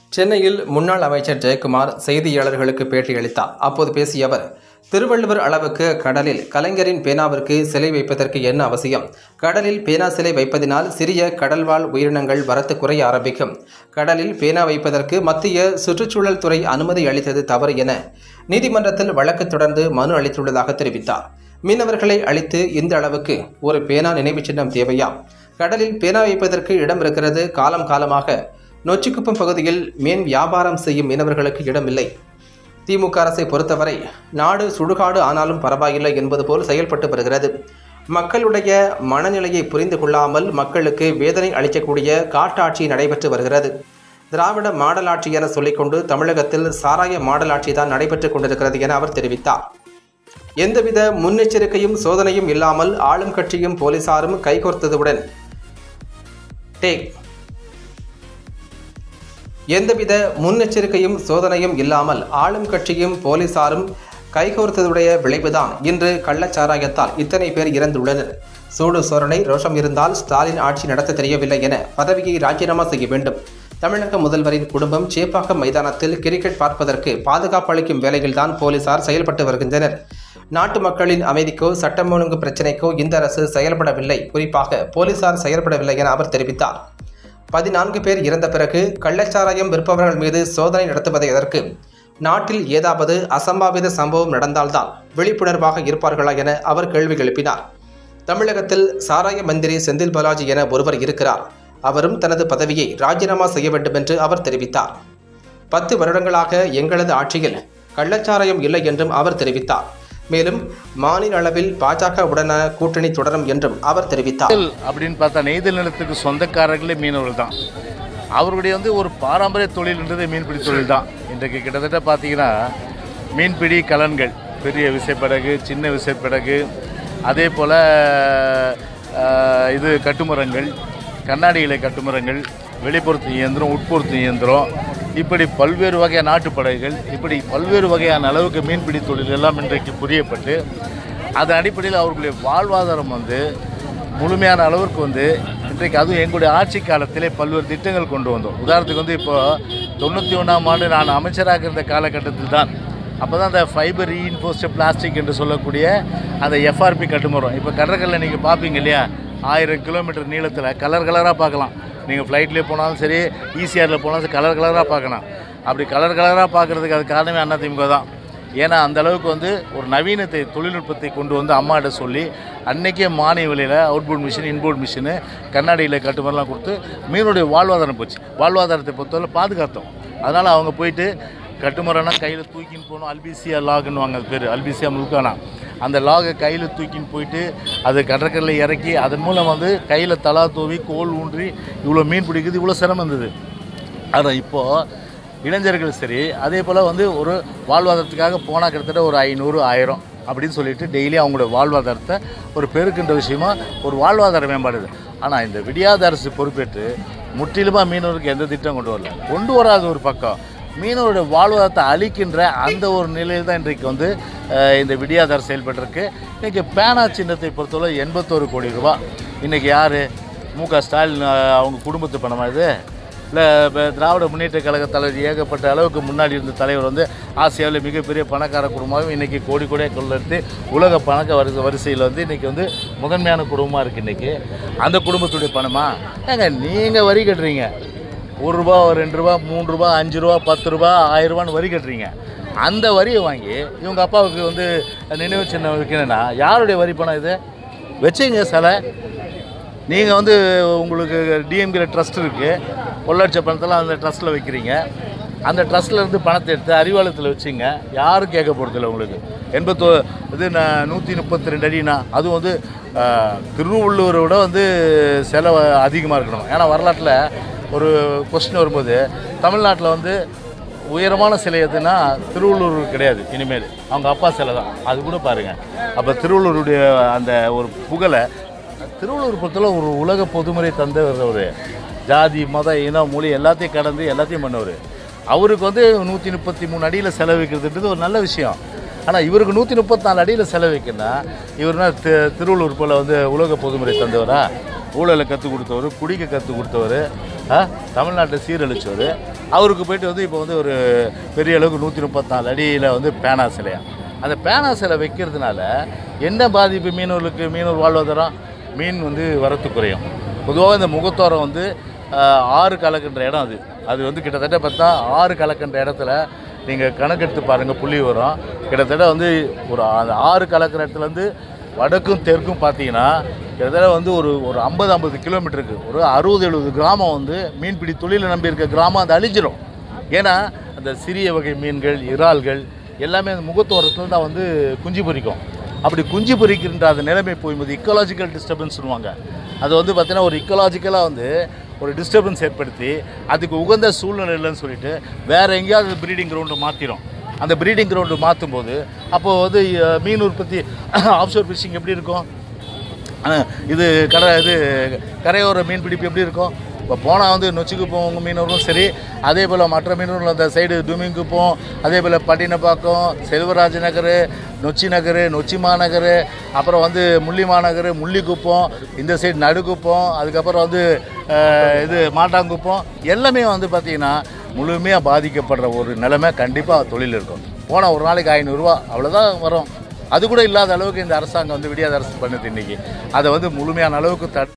சென்னையில் முன்னாள் அமைச்சர் ஜெயக்குமார் செய்தியாளர்களுக்கு பேட்டியளித்தார் அப்போது பேசிய அவர் திருவள்ளுவர் அளவுக்கு கடலில் கலைஞரின் பேனாவிற்கு சிலை வைப்பதற்கு என்ன அவசியம் கடலில் பேனா சிலை வைப்பதினால் சிறிய கடல்வாழ் உயிரினங்கள் வரத்து குறைய ஆரம்பிக்கும் கடலில் பேனா வைப்பதற்கு மத்திய சுற்றுச்சூழல் துறை அனுமதி அளித்தது தவறு என நீதிமன்றத்தில் வழக்கு தொடர்ந்து மனு அளித்துள்ளதாக தெரிவித்தார் மீனவர்களை அழித்து இந்த அளவுக்கு ஒரு பேனா நினைவுச் சின்னம் தேவையா கடலில் பேனா வைப்பதற்கு இடம் இருக்கிறது காலம் காலமாக நொச்சிக்குப்பம் பகுதியில் மீன் வியாபாரம் செய்யும் மீனவர்களுக்கு இடமில்லை திமுக அரசை பொறுத்தவரை நாடு சுடுகாடு ஆனாலும் பரவாயில்லை என்பது போல் செயல்பட்டு வருகிறது மக்களுடைய மனநிலையை புரிந்து கொள்ளாமல் மக்களுக்கு வேதனை அளிக்கக்கூடிய காட்டாட்சி நடைபெற்று வருகிறது திராவிட மாடல் ஆட்சி என சொல்லிக்கொண்டு தமிழகத்தில் சாராய மாடல் ஆட்சி தான் நடைபெற்றுக் கொண்டிருக்கிறது என அவர் தெரிவித்தார் எந்தவித முன்னெச்சரிக்கையும் சோதனையும் இல்லாமல் ஆளும் கட்சியும் போலீசாரும் கைகோர்த்ததுடன் டேக் எந்தவித முன்னெச்சரிக்கையும் சோதனையும் இல்லாமல் ஆளும் கட்சியும் போலீசாரும் கைகோர்த்ததுடைய விளைவுதான் இன்று கள்ளச்சாராயத்தால் இத்தனை பேர் இறந்துள்ளனர் சூடு சோரணை ரோஷம் இருந்தால் ஸ்டாலின் ஆட்சி நடத்த தெரியவில்லை என பதவியை ராஜினாமா செய்ய வேண்டும் தமிழக முதல்வரின் குடும்பம் சேப்பாக்கம் மைதானத்தில் கிரிக்கெட் பார்ப்பதற்கு பாதுகாப்பு அளிக்கும் வேலையில்தான் போலீசார் செயல்பட்டு வருகின்றனர் நாட்டு மக்களின் அமைதிக்கோ சட்டம் ஒழுங்கு பிரச்சினைக்கோ இந்த அரசு செயல்படவில்லை குறிப்பாக போலீசார் செயல்படவில்லை என அவர் தெரிவித்தார் பதினான்கு பேர் இறந்த பிறகு கள்ளச்சாராயம் விற்பவர்கள் மீது சோதனை நடத்துவதை எதற்கு நாட்டில் ஏதாவது அசம்பாவித சம்பவம் நடந்தால்தான் விழிப்புணர்வாக இருப்பார்களா என அவர் கேள்வி எழுப்பினார் தமிழகத்தில் சாராய மந்திரி செந்தில் பாலாஜி என ஒருவர் இருக்கிறார் அவரும் தனது பதவியை ராஜினாமா செய்ய வேண்டும் என்று அவர் தெரிவித்தார் பத்து வருடங்களாக எங்களது ஆட்சியில் கள்ளச்சாராயம் இல்லை என்றும் அவர் தெரிவித்தார் மேலும் மாநில அளவில் பாஜக உடனான கூட்டணி தொடரும் என்றும் அவர் தெரிவித்தார் நெய்தல் அப்படின்னு பார்த்தா நெய்தல் நிலத்துக்கு சொந்தக்காரர்களே மீனவர்கள் தான் அவர்களுடைய வந்து ஒரு பாரம்பரிய தொழில்ன்றது மீன்பிடி தொழில் தான் இன்றைக்கு கிட்டத்தட்ட பார்த்தீங்கன்னா மீன்பிடி கலன்கள் பெரிய விசைப்படகு சின்ன விசைப்படகு அதே போல் இது கட்டுமரங்கள் கண்ணாடி இலை கட்டுமரங்கள் வெளிப்புறத்து இயந்திரம் உட்புறத்து இயந்திரம் இப்படி பல்வேறு வகையான நாட்டுப் படகுகள் இப்படி பல்வேறு வகையான அளவுக்கு மீன்பிடி தொழில் எல்லாம் இன்றைக்கு புரியப்பட்டு அதன் அடிப்படையில் அவர்களுடைய வாழ்வாதாரம் வந்து முழுமையான அளவிற்கு வந்து இன்றைக்கு அதுவும் எங்களுடைய ஆட்சி காலத்திலே பல்வேறு திட்டங்கள் கொண்டு வந்தோம் உதாரணத்துக்கு வந்து இப்போ தொண்ணூற்றி ஒன்றாம் ஆண்டு நான் அமைச்சராக இருந்த காலகட்டத்தில் தான் அப்போ தான் அந்த ஃபைபர் ரீஇன்ஃபோஸ்டு பிளாஸ்டிக் என்று சொல்லக்கூடிய அந்த எஃப்ஆர்பி கட்டுமரம் இப்போ கடற்கரையில் நீங்கள் பார்ப்பீங்க இல்லையா ஆயிரம் கிலோமீட்டர் நீளத்தில் கலர் கலராக பார்க்கலாம் நீங்கள் ஃப்ளைட்லேயே போனாலும் சரி ஈசிஆரில் போனாலும் சரி கலர் கலராக பார்க்கலாம் அப்படி கலர் கலராக பார்க்குறதுக்கு அது காரணமே அதிமுக தான் ஏன்னா அந்த அளவுக்கு வந்து ஒரு நவீனத்தை தொழில்நுட்பத்தை கொண்டு வந்து அம்மாட்ட சொல்லி அன்னைக்கே மானிய விலையில் அவுட்போர்ட் மிஷின் இன்போர்ட் மிஷினு கண்ணாடியில் கட்டுமரெலாம் கொடுத்து மீனுடைய வாழ்வாதாரம் போச்சு வாழ்வாதாரத்தை பொறுத்தவரை பாதுகாத்தோம் அதனால் அவங்க போயிட்டு கட்டுமரம்னா கையில் தூக்கின்னு போகணும் அல்பிசியா லாகுன்னு வாங்க அது பேர் அல்பிசியா முல்கானா அந்த லாகை கையில் தூக்கின்னு போயிட்டு அது கடற்கரையில் இறக்கி அதன் மூலம் வந்து கையில் தலா தூவி கோல் ஊன்றி இவ்வளோ மீன் பிடிக்குது இவ்வளோ சிரமம் இருந்தது ஆனால் இப்போது இளைஞர்கள் சரி அதே போல் வந்து ஒரு வாழ்வாதாரத்துக்காக போனால் கிட்டத்தட்ட ஒரு ஐநூறு ஆயிரம் அப்படின்னு சொல்லிட்டு டெய்லி அவங்களோட வாழ்வாதாரத்தை ஒரு பெருக்கின்ற விஷயமா ஒரு வாழ்வாதார மேம்பாடு ஆனால் இந்த விடியாத அரசு பொறுப்பேற்று முற்றிலுமாக மீனவருக்கு எந்த திட்டம் கொண்டு வரல கொண்டு வராத ஒரு பக்கம் மீனவருடைய வாழ்வாதாரத்தை அழிக்கின்ற அந்த ஒரு நிலையில் தான் இன்றைக்கு வந்து அஹ், இந்த விடியாதார் செயல்பட்டிருக்கு இன்றைக்கி பேனா சின்னத்தை பொறுத்தவரை எண்பத்தோரு கோடி ரூபா இன்றைக்கி யார் மு க ஸ்டாலின் அஹ், அவங்க குடும்பத்து பணமா இது இல்லை இப்போ திராவிட முன்னேற்ற கழக தலைவர் ஏகப்பட்ட அளவுக்கு முன்னாடி இருந்த தலைவர் வந்து ஆசியாவில் மிகப்பெரிய பணக்கார குடும்பமாகவும் இன்றைக்கி கோடி கோடியாக கொள்ளெடுத்து உலக பணக்க வரிசை வரிசையில் வந்து இன்றைக்கி வந்து முதன்மையான குடும்பமாக இருக்குது இன்றைக்கி அந்த குடும்பத்துடைய பணமா ஏங்க நீங்கள் வரி கட்டுறீங்க ஒரு ரூபா ஒரு ரெண்டு ரூபா மூணு ரூபா அஞ்சு ரூபா பத்து ரூபா ஆயிரம் ரூபான்னு வரி கட்டுறீங்க அந்த வரியை வாங்கி இவங்க அப்பாவுக்கு வந்து நினைவு சின்னம் வைக்கணும்னா யாருடைய வரி பணம் இது வச்சுங்க சிலை நீங்கள் வந்து உங்களுக்கு டிஎம்கே ட்ரஸ்ட் இருக்குது ஒரு லட்ச பணத்தெல்லாம் அந்த ட்ரஸ்ட்டில் வைக்கிறீங்க அந்த ட்ரஸ்ட்டில் இருந்து பணத்தை எடுத்து அறிவாலயத்தில் வச்சுங்க யாரும் கேட்க போகிறதில்ல உங்களுக்கு எண்பத்தோ இது நான் நூற்றி முப்பத்தி ரெண்டு அடினா அதுவும் வந்து ஆஹ், திருவள்ளூரை விட வந்து செலவு அதிகமாக இருக்கணும் ஏன்னா வரலாற்றில் ஒரு கொஸ்டின் வரும்போது தமிழ்நாட்டில் வந்து உயரமான சிலை எதுனா திருவள்ளூர் கிடையாது இனிமேல் அவங்க அப்பா சிலை தான் அது கூட பாருங்கள் அப்போ திருவள்ளூருடைய அந்த ஒரு புகழை திருவள்ளூர் பொறுத்தவரை ஒரு உலக பொதுமுறை தந்தவர் ஒரு ஜாதி மத இனம் மொழி எல்லாத்தையும் கடந்து எல்லாத்தையும் பண்ணவர் அவருக்கு வந்து நூற்றி முப்பத்தி மூணு அடியில் செலவிக்கிறதுன்றது ஒரு நல்ல விஷயம் ஆனால் இவருக்கு நூற்றி முப்பத்தி நாலு அடியில் செலவிக்கணும்னா இவர்னா தி திருவள்ளூர் போல் வந்து உலக பொதுமுறை தந்தவரா ஊழலை கற்றுக் கொடுத்தவர் குடிக்க கற்றுக் கொடுத்தவர் தமிழ்நாட்டை சீரழிச்சவர் அவருக்கு போயிட்டு வந்து இப்போ வந்து ஒரு பெரிய அளவுக்கு நூற்றி முப்பத்தாலு அடியில் வந்து பேனா சிலையா அந்த பேனா சிலை வைக்கிறதுனால என்ன பாதிப்பு மீனவர்களுக்கு மீனவர் வாழ்வாதாரம் மீன் வந்து வரத்து குறையும் பொதுவாக இந்த முகத்தோரம் வந்து ஆஹ், ஆறு கலக்கின்ற இடம் அது அது வந்து கிட்டத்தட்ட பார்த்தா ஆறு கலக்கின்ற இடத்துல நீங்கள் கணக்கெடுத்து பாருங்கள் புள்ளி வரும் கிட்டத்தட்ட வந்து ஒரு அந்த ஆறு கலக்கிற இடத்துலேருந்து வடக்கும் தெற்கும் பார்த்தீங்கன்னா கிட்டத்தட்ட வந்து ஒரு ஒரு ஐம்பது ஐம்பது கிலோமீட்டருக்கு ஒரு அறுபது எழுபது கிராமம் வந்து மீன்பிடி தொழிலை நம்பி இருக்க கிராமம் அது அழிஞ்சிரும் ஏன்னா அந்த சிறிய வகை மீன்கள் இறால்கள் எல்லாமே அந்த முகத்தோரத்தில் தான் வந்து குஞ்சு பொரிக்கும் அப்படி குஞ்சு பொரிக்கின்ற அந்த நிலைமை போகும்போது இக்கலாஜிக்கல் டிஸ்டர்பன்ஸ்னுவாங்க அது வந்து பார்த்தீங்கன்னா ஒரு இக்கலாஜிக்கலாக வந்து ஒரு டிஸ்டர்பன்ஸ் ஏற்படுத்தி அதுக்கு உகந்த சூழ்நிலை இல்லைன்னு சொல்லிட்டு வேறு எங்கேயாவது ப்ரீடிங் கிரவுண்டை மாற்றிடும் அந்த ப்ரீடிங் கிரவுண்டு மாற்றும் போது அப்போது வந்து அஹ், மீன் உற்பத்தி ஆஃப்ஷோர் ஃபிஷிங் எப்படி இருக்கும் அஹ், இது கரை இது கரையோர மீன் பிடிப்பு எப்படி இருக்கும் இப்போ போனால் வந்து நொச்சிக்கு போவங்க மீனவர்களும் சரி அதே போல் மற்ற மீனவர்கள் அந்த சைடு டுமிங்கு போம் அதே போல் பட்டினப்பாக்கம் செல்வராஜ் நகர் நொச்சி நகர் நொச்சி மாநகர் அப்புறம் வந்து முள்ளி மாநகர் முள்ளிக்குப்பம் இந்த சைடு நடுக்குப்பம் அதுக்கப்புறம் வந்து அஹ், இது மாட்டாங்குப்பம் எல்லாமே வந்து பார்த்திங்கன்னா முழுமையாக பாதிக்கப்படுற ஒரு நிலைமை கண்டிப்பாக தொழில் இருக்கும் போனால் ஒரு நாளைக்கு ஐநூறுரூவா அவ்வளோதான் வரும் அது கூட இல்லாத அளவுக்கு இந்த அரசாங்கம் வந்து விடியாத அரசு பண்ணுது இன்றைக்கி அதை வந்து முழுமையான அளவுக்கு தடு